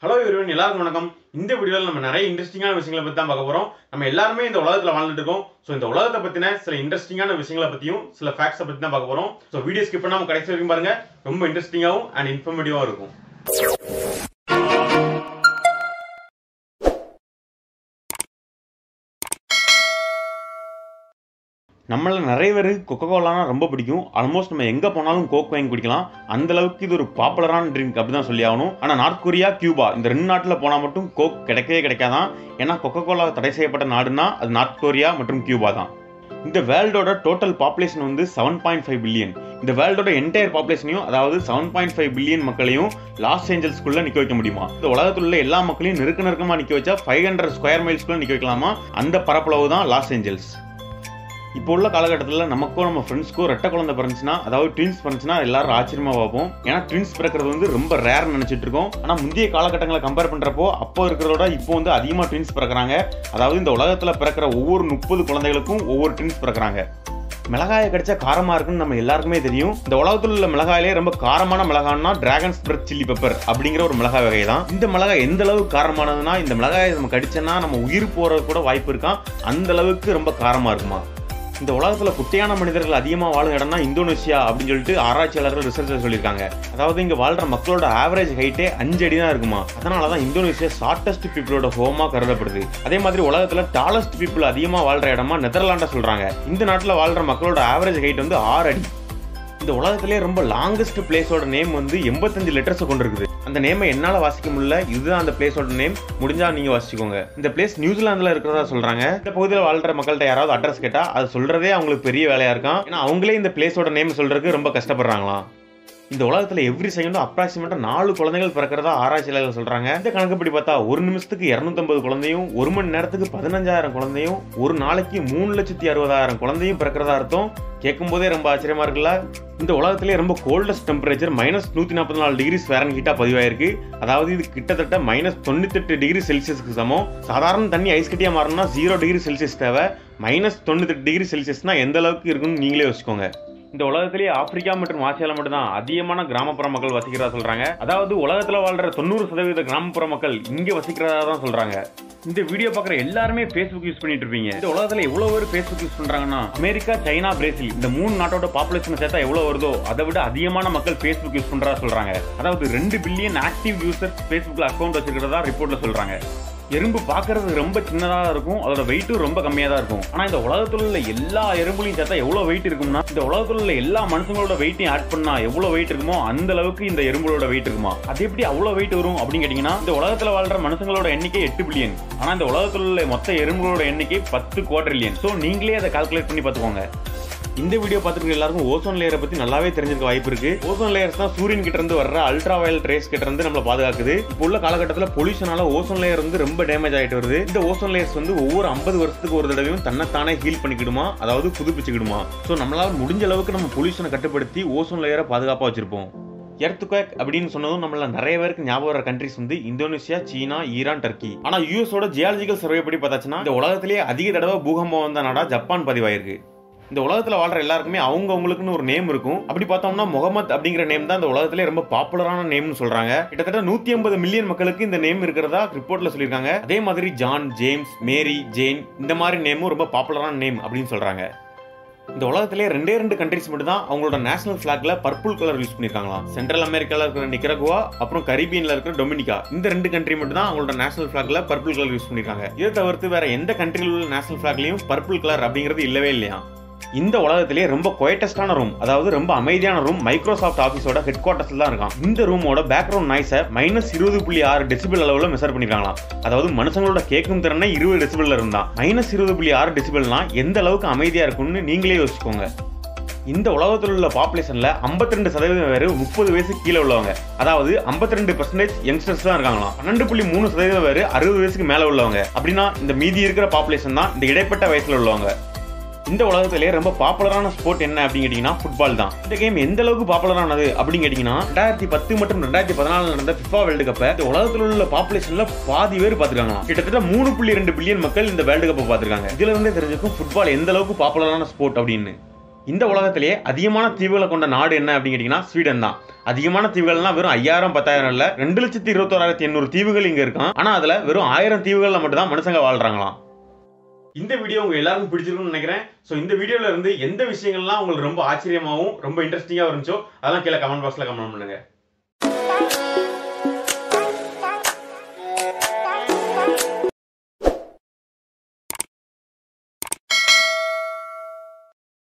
hello இவருவன் எல்லாருக்கும் வணக்கம் இந்த வீடியோவில் நம்ம நிறைய இன்ட்ரெஸ்டிங்கான விஷயங்களை பற்றி தான் பார்க்க போகிறோம் நம்ம எல்லாருமே இந்த உலகத்தில் வாழ்ந்துட்டு இருக்கோம் ஸோ இந்த உலகத்தை பற்றின சில இன்ட்ரெஸ்டிங்கான விஷயங்களை பற்றியும் சில ஃபேக்ட்ஸை பற்றி தான் பார்க்க போகிறோம் ஸோ வீடியோ ஸ்கிப் பண்ணாமல் கடைசி வரைக்கும் பாருங்க ரொம்ப இன்ட்ரெஸ்டிங்காகவும் அண்ட் இன்ஃபர்மேட்டிவாகவும் இருக்கும் நம்மள நிறைய பேருக்கு கொக்கோ கோலானா ரொம்ப பிடிக்கும் ஆல்மோஸ்ட் நம்ம எங்கே போனாலும் கோக் வாங்கி குடிக்கலாம் அந்த அளவுக்கு இது ஒரு பாப்புலரான ட்ரிங்க் அப்படி தான் சொல்லி ஆகணும் ஆனால் நார்த் கொரியா கியூபா இந்த ரெண்டு நாட்டில் போனால் மட்டும் கோக் கிடைக்கவே கிடைக்காதான் ஏன்னா கொக்கோ கோலா தடை செய்யப்பட்ட நாடுனா அது நார்த் கொரியா மற்றும் கியூபா தான் இந்த வேர்ல்டோட டோட்டல் பாப்புலேஷன் வந்து செவன் பாயிண்ட் ஃபைவ் பில்லியன் இந்த வேர்ல்டோட என்டையர் பாப்புலேஷனையும் அதாவது செவன் பாயிண்ட் ஃபைவ் பில்லியன் மக்களையும் லாஸ் ஏஞ்சல்ஸ்குள்ள நிக்க வைக்க முடியுமா இந்த உலகத்தில் உள்ள எல்லா மக்களையும் நெருக்க நெருக்கமா நிக்க வச்சா ஃபைவ் ஹண்ட்ரட் ஸ்கொயர் மைல்ஸ்குள்ள நிக்க வைக்கலாமா அந்த பரப்பளவு தான் லாஸ் ஏஞ்சல்ஸ் இப்போ உள்ள காலகட்டத்தில் நமக்கும் நம்ம ஃப்ரெண்ட்ஸ்க்கும் ரெட்டை குழந்தை பிறந்துச்சுன்னா அதாவது ட்வின்ஸ் பிறந்துச்சுன்னா எல்லாரும் ஆச்சரியமா பார்ப்போம் ஏன்னா ட்வின்ஸ் பிறக்கிறது வந்து ரொம்ப ரேர் நினைச்சிட்டு இருக்கோம் ஆனால் முந்தைய காலகட்டங்களை கம்பேர் பண்றப்போ அப்போ இருக்கிறதோட இப்போ வந்து அதிகமாக ட்வின்ஸ் பிறக்கிறாங்க அதாவது இந்த உலகத்தில் பிறக்கிற ஒவ்வொரு முப்பது குழந்தைகளுக்கும் ஒவ்வொரு ட்வின்ஸ் பிறக்கிறாங்க மிளகாயை கடிச்சா காரமா இருக்குன்னு நம்ம எல்லாருக்குமே தெரியும் இந்த உலகத்தில் உள்ள மிளகாயிலே ரொம்ப காரமான மிளகான்னா டிராகன் ஸ்பிரட் சில்லி பெப்பர் அப்படிங்கிற ஒரு மிளகாய் வகை தான் இந்த மிளகாய் எந்த அளவுக்கு காரமானதுன்னா இந்த மிளகாயை நம்ம கடிச்சோன்னா நம்ம உயிர் போறது கூட வாய்ப்பு இருக்கான் அந்த அளவுக்கு ரொம்ப காரமா இருக்குமா இந்த உலகத்தில் குட்டையான மனிதர்கள் அதிகமாக வாழும் இடம்னா இந்தோனேஷியா அப்படின்னு சொல்லிட்டு ஆராய்ச்சியாளர்கள் ரிசர்ச்சர் சொல்லியிருக்காங்க அதாவது இங்கே வாழ்ற மக்களோட ஆவரேஜ் ஹைட்டே அஞ்சு அடி தான் இருக்குமா அதனால தான் இந்தோனேஷியா ஷார்ட்டஸ்ட் பீப்புளோட ஹோமா கருதப்படுது அதே மாதிரி உலகத்தில் டாலஸ்ட் பீப்புள் அதிகமாக வாழ்ற இடமா நெதர்லாண்டா சொல்றாங்க இந்த நாட்டில் வாழ்ற மக்களோட ஆவரேஜ் ஹைட் வந்து ஆறு அடி இந்த உலகத்திலே ரொம்ப லாங்கஸ்ட் பிளேஸோட நேம் வந்து எண்பத்தஞ்சு லெட்டர்ஸை கொண்டு இருக்குது அந்த நேமை என்னால் வாசிக்க முடியல இதுதான் அந்த பிளேஸோட நேம் முடிஞ்சா நீங்க வாசிச்சுக்கோங்க இந்த பிளேஸ் நியூசிலாந்துல இருக்கிறதா சொல்றாங்க இந்த பகுதியில் வாழ்ற மக்கள்கிட்ட யாராவது அட்ரஸ் கேட்டா அது சொல்றதே அவங்களுக்கு பெரிய வேலையா இருக்கான் ஏன்னா அவங்களே இந்த பிளேஸோட நேம் சொல்றதுக்கு ரொம்ப கஷ்டப்படுறாங்களாம் இந்த உலகத்துல எவ்ரி செகண்டும் அப்ராக்சிமேட்டா நாலு குழந்தைகள் பிறக்கிறதா ஆராய்ச்சியாளர்கள் சொல்றாங்க இந்த கணக்குப்படி பார்த்தா ஒரு நிமிஷத்துக்கு இருநூத்தம்பது குழந்தையும் ஒரு மணி நேரத்துக்கு பதினஞ்சாயிரம் குழந்தையும் ஒரு நாளைக்கு மூணு லட்சத்தி அறுபதாயிரம் குழந்தையும் பிறக்கிறதா அர்த்தம் கேட்கும் போதே ரொம்ப ஆச்சரியமா இருக்குல்ல இந்த உலகத்திலே ரொம்ப கோல்டஸ்ட் டெம்பரேச்சர் மைனஸ் நூற்றி நாற்பத்தி நாலு டிகிரி ஃபேரன் ஹீட்டாக பதிவாயிருக்கு அதாவது இது கிட்டத்தட்ட மைனஸ் தொண்ணூத்தெட்டு டிகிரி செல்சியஸ்க்கு சமம் சாதாரண தண்ணி ஐஸ் கட்டியாக மாறணும்னா ஜீரோ டிகிரி செல்சியஸ் தேவை மைனஸ் தொண்ணூத்தெட்டு டிகிரி செல்சியஸ்னா எந்த அளவுக்கு இருக்குன்னு நீங்களே வச்சுக்கோங்க இந்த உலகத்திலேயே ஆப்பிரிக்கா மற்றும் ஆசியால மட்டும்தான் அதிகமான கிராமப்புற மக்கள் வசிக்கிறதா சொல்றாங்க அதாவது உலகத்துல வாழ்ற தொண்ணூறு சதவீத கிராமப்புற மக்கள் இங்க வசிக்கிறதா தான் சொல்றாங்க இந்த வீடியோ பார்க்குற எல்லாருமே ஃபேஸ்புக் யூஸ் பண்ணிட்டு இருப்பீங்க இந்த உலகத்துல எவ்வளவு பேர் ஃபேஸ்புக் யூஸ் பண்றாங்கன்னா அமெரிக்கா சைனா பிரேசில் இந்த மூணு நாட்டோட பாப்புலேஷன் சேர்த்தா எவ்வளவு வருதோ அதை விட அதிகமான மக்கள் ஃபேஸ்புக் யூஸ் பண்றதா சொல்றாங்க அதாவது ரெண்டு பில்லியன் ஆக்டிவ் யூசர்ஸ் ஃபேஸ்புக்ல அக்கௌண்ட் வச்சிருக்கிறதா ரிப்போர்ட்ல சொல்றாங்க எறும்பு பார்க்கறது ரொம்ப சின்னதாக இருக்கும் அதோட வெயிட்டும் ரொம்ப கம்மியாக தான் இருக்கும் ஆனால் இந்த உலகத்தில் உள்ள எல்லா எறும்புலையும் சேர்த்தா எவ்வளோ வெயிட் இருக்கும்னா இந்த உலகத்தில் உள்ள எல்லா மனுஷங்களோட வெயிட்டையும் ஆட் பண்ணா எவ்வளோ வெயிட் இருக்குமோ அந்த அளவுக்கு இந்த எறும்புகளோட வெயிட் இருக்குமா அது எப்படி அவ்வளோ வெயிட் வரும் அப்படின்னு கேட்டிங்கன்னா இந்த உலகத்தில் வாழ்ற மனுஷங்களோட எண்ணிக்கை எட்டு பில்லியன் ஆனால் இந்த உலகத்தில் உள்ள மொத்த எறும்புகளோட எண்ணிக்கை பத்து குவாட்ரில்லியன் ஸோ நீங்களே அதை கால்குலேட் பண்ணி பார்த்துக்கோங்க இந்த வீடியோ பார்த்துருக்க எல்லாருக்கும் ஓசோன் லேயரை பத்தி நல்லாவே தெரிஞ்சிருக்க வாய்ப்பு இருக்கு ஓசோன் லேயர்ஸ் தான் சூரியன் கிட்ட இருந்து வர்ற அல்ட்ரா வயலட் ரேஸ் கிட்ட இருந்து நம்மள பாதுகாக்குது இப்போ உள்ள காலகட்டத்தில் பொல்யூஷனால ஓசோன் லேயர் வந்து ரொம்ப டேமேஜ் ஆயிட்டு வருது இந்த ஓசோன் லேயர்ஸ் வந்து ஒவ்வொரு ஐம்பது வருஷத்துக்கு ஒரு தடவையும் தன்னைத்தானே ஹீல் பண்ணிக்கிடுமா அதாவது புதுப்பிச்சுக்கிடுமா ஸோ நம்மளால முடிஞ்ச அளவுக்கு நம்ம பொல்யூஷனை கட்டுப்படுத்தி ஓசோன் லேயரை பாதுகாப்பாக வச்சிருப்போம் எர்த்துக்வேக் அப்படின்னு சொன்னதும் நம்மள நிறைய பேருக்கு ஞாபகம் வர கண்ட்ரிஸ் வந்து இந்தோனேஷியா சீனா ஈரான் டர்க்கி ஆனா யூஎஸோட ஜியாலஜிக்கல் சர்வே படி பார்த்தாச்சுன்னா இந்த உலகத்திலேயே அதிக தடவை பூகம்பம் வந்த நாடா ஜப்பான் பதிவாயிருக்கு இந்த உலகத்தில் வாழ்ற எல்லாருக்குமே அவங்க அவங்களுக்குன்னு ஒரு நேம் இருக்கும் அப்படி பார்த்தோம்னா முகமது அப்படிங்கிற நேம் தான் இந்த உலகத்திலே ரொம்ப பாப்புலரான நேம்னு சொல்றாங்க கிட்டத்தட்ட நூத்தி ஐம்பது மில்லியன் மக்களுக்கு இந்த நேம் இருக்கிறதா ரிப்போர்ட்ல சொல்லியிருக்காங்க அதே மாதிரி ஜான் ஜேம்ஸ் மேரி ஜேன் இந்த மாதிரி நேமும் ரொம்ப பாப்புலரான நேம் அப்படின்னு சொல்றாங்க இந்த உலகத்திலே ரெண்டே ரெண்டு கண்ட்ரிஸ் மட்டும் தான் அவங்களோட நேஷனல் ஃபிளாக்ல பர்பிள் கலர் யூஸ் பண்ணிருக்காங்களாம் சென்ட்ரல் அமெரிக்கால இருக்கிற நிக்கரகுவா அப்புறம் கரீபியன்ல இருக்கிற டொமினிகா இந்த ரெண்டு கண்ட்ரி மட்டும் தான் அவங்களோட நேஷனல் ஃபிளாக்ல பர்பிள் கலர் யூஸ் பண்ணிருக்காங்க இதை தவிர்த்து வேற எந்த கண்ட்ரியில் உள்ள நேஷனல் ஃபிளாக்லயும் பர்பிள் கலர் அப்படிங்கிறது இல்லவே இல்லையா இந்த உலகத்திலே ரொம்ப குவைட்டஸ்டான ரூம் அதாவது ரொம்ப அமைதியான ரூம் மைக்ரோசாஃப்ட் ஆஃபீஸோட ஹெட் குவார்ட்டர்ஸ்ல தான் இருக்கான் இந்த ரூமோட பேக்ரவுண்ட் நாய்ஸை மைனஸ் இருபது புள்ளி ஆறு டெசிபிள் அளவில் மெஷர் பண்ணிருக்காங்களாம் அதாவது மனுஷங்களோட கேட்கும் திறனை இருபது டெசிபிள்ல இருந்தா மைனஸ் இருபது புள்ளி ஆறு டெசிபிள்னா எந்த அளவுக்கு அமைதியா இருக்கும்னு நீங்களே யோசிச்சுக்கோங்க இந்த உலகத்தில் உள்ள பாப்புலேஷன்ல 52% ரெண்டு சதவீதம் பேர் முப்பது வயசு கீழே உள்ளவங்க அதாவது 52% ரெண்டு பர்சன்டேஜ் யங்ஸ்டர்ஸ் தான் இருக்காங்களாம் பன்னெண்டு புள்ளி மூணு சதவீதம் பேர் அறுபது வயசுக்கு மேல உள்ளவங்க அப்படின்னா இந்த மீதி இருக்கிற பாப்புலேஷன் தான் இந்த இடைப்பட்ட வயசுல உள்ளவங்க இந்த உலகத்திலே ரொம்ப பாப்புலரான ஸ்போர்ட் என்ன அப்படின்னு கேட்டீங்கன்னா ஃபுட்பால் தான் இந்த கேம் எந்த அளவுக்கு பாப்புலரானது அப்படின்னு கேட்டீங்கன்னா ரெண்டாயிரத்தி பத்து மற்றும் ரெண்டாயிரத்தி பதினாலு நடந்த ஃபிஃபா வேர்ல்டு கப்பை இந்த உலகத்தில் உள்ள பாப்புலேஷன்ல பாதி பேர் பார்த்துருக்காங்க கிட்டத்தட்ட மூணு புள்ளி ரெண்டு பில்லியன் மக்கள் இந்த வேர்ல்டு கப்பை பார்த்துருக்காங்க இதுல இருந்தே தெரிஞ்சுக்கும் ஃபுட்பால் எந்த அளவுக்கு பாப்புலரான ஸ்போர்ட் அப்படின்னு இந்த உலகத்திலேயே அதிகமான தீவுகளை கொண்ட நாடு என்ன அப்படின்னு கேட்டிங்கன்னா ஸ்வீடன் தான் அதிகமான தீவுகள்லாம் வெறும் ஐயாயிரம் பத்தாயிரம் இல்ல ரெண்டு லட்சத்தி இருபத்தோராயிரத்தி எண்ணூறு தீவுகள் இங்க இருக்கான் ஆனா அதுல வெறும் ஆயிரம் தீவுகள்ல மட்டும் தான் மனுஷங்க வாழ்றாங்களாம் இந்த வீடியோ உங்க எல்லாருக்கும் பிடிச்சிருக்கும்னு நினைக்கிறேன் ஸோ இந்த வீடியோல இருந்து எந்த விஷயங்கள்லாம் உங்களுக்கு ரொம்ப ஆச்சரியமாகவும் ரொம்ப இன்ட்ரெஸ்டிங்காக இருந்துச்சோ அதெல்லாம் கீழே கமெண்ட் பாக்ஸ்ல கமெண்ட் பண்ணுங்க